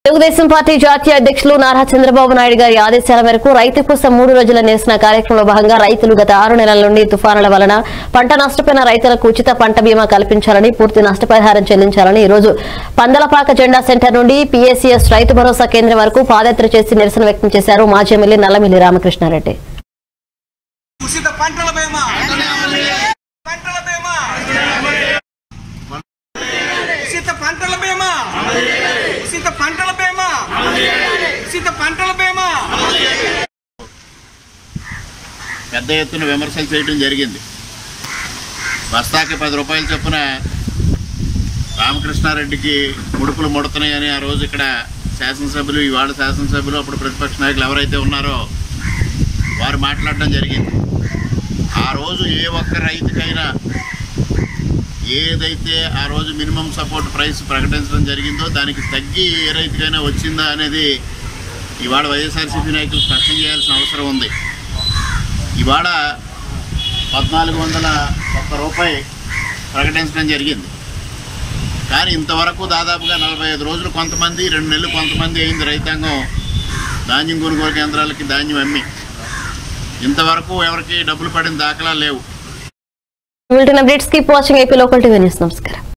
Telugu Desam party జాతీయ అధ్యక్షులు నారా చంద్రబాబు నాయుడు గారి ఆదేశాల మేరకు రైతు కోసం మూడు రోజుల నిరసన కార్యక్రమంలో భాగంగా రైతులు గత ఆరు నెలల నుండి తుఫానుల వలన పంట నష్టపోయిన రైతులకు ఉచిత పంట బీమా కల్పించాలని పూర్తి నష్టపరిహారం చెల్లించాలని ఈ రోజు పందలపాక జెండా సెంటర్ నుండి పీఎస్సీఎస్ రైతు భరోసా కేంద్రం వరకు పాదయాత్ర చేసి నిరసన వ్యక్తం చేశారు మాజీ ఎమ్మెల్యే నల్లమిల్లి రామకృష్ణారెడ్డి ఉచిత పంటల బీమా పంటల బీమా ఉచిత పంటల బీమా ఉచిత పంటల బీమా ఉచిత పంటల బీమా పెద్ద ఎత్తున విమర్శలు చేయడం జరిగింది బస్తాకి పది రూపాయలు చొప్పున రామకృష్ణారెడ్డికి ముడుపులు ముడుతున్నాయని ఆ రోజు ఇక్కడ శాసనసభ్యులు ఇవాళ శాసనసభ్యులు అప్పుడు ప్రతిపక్ష నాయకులు ఎవరైతే ఉన్నారో వారు మాట్లాడడం జరిగింది ఆ రోజు ఏ ఒక్క రైతుకైనా ఏదైతే ఆ రోజు మినిమం సపోర్ట్ ప్రైస్ ప్రకటించడం జరిగిందో దానికి తగ్గి ఏ రైతుకైనా వచ్చిందా అనేది ఇవాళ వైఎస్ఆర్సీపీ నాయకులు స్పష్టం చేయాల్సిన అవసరం ఉంది ఇవాళ పద్నాలుగు వందల ఒక్క రూపాయి ప్రకటించడం జరిగింది కానీ ఇంతవరకు దాదాపుగా నలభై ఐదు రోజులు కొంతమంది రెండు నెలలు కొంతమంది అయింది రైతాంగం ధాన్యం కొనుగోలు కేంద్రాలకి ధాన్యం అమ్మి ఇంతవరకు ఎవరికి డబ్బులు పడిన దాఖలా లేవు updates keep watching AP local TV news నమస్కారం